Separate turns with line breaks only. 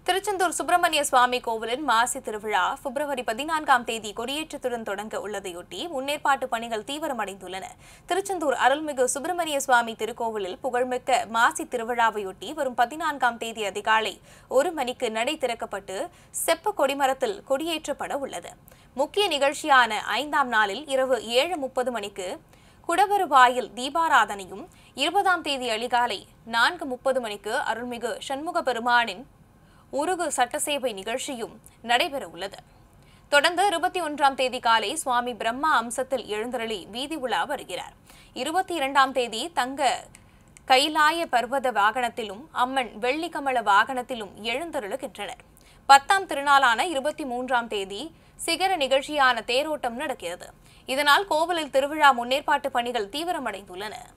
திருச்செந்தூர் சுப்பிரமணிய சுவாமி கோவிலின் மாசி திருவிழா பிப்ரவரி பதினான்காம் தேதி கொடியேற்றத்துடன் தொடங்க உள்ளதையொட்டி முன்னேற்பாட்டு பணிகள் தீவிரமடைந்துள்ளன திருச்செந்தூர் அருள்மிகு சுப்பிரமணிய சுவாமி திருக்கோவிலில் புகழ்மிக்க மாசி திருவிழாவையொட்டி வரும் பதினான்காம் தேதி அதிகாலை ஒரு மணிக்கு நடை திறக்கப்பட்டு செப்ப கொடிமரத்தில் கொடியேற்றப்பட உள்ளது முக்கிய நிகழ்ச்சியான ஐந்தாம் நாளில் இரவு ஏழு முப்பது மணிக்கு குடவருவாயில் தீபாராதனையும் இருபதாம் தேதி அதிகாலை நான்கு முப்பது மணிக்கு அருள்மிகு சண்முக பெருமானின் உருகு சட்டசேவை நிகழ்ச்சியும் நடைபெற உள்ளது தொடர்ந்து இருபத்தி ஒன்றாம் தேதி காலை சுவாமி பிரம்மா அம்சத்தில் எழுந்தருளி வீதி உலா வருகிறார் இருபத்தி இரண்டாம் தேதி தங்க கைலாய பர்வத வாகனத்திலும் அம்மன் வெள்ளி கமல வாகனத்திலும் எழுந்தருளுகின்றனர் பத்தாம் திருநாளான இருபத்தி மூன்றாம் தேதி சிகர நிகழ்ச்சியான தேரோட்டம் நடக்கிறது இதனால் கோவிலில் திருவிழா முன்னேற்பாட்டு பணிகள் தீவிரமடைந்துள்ளன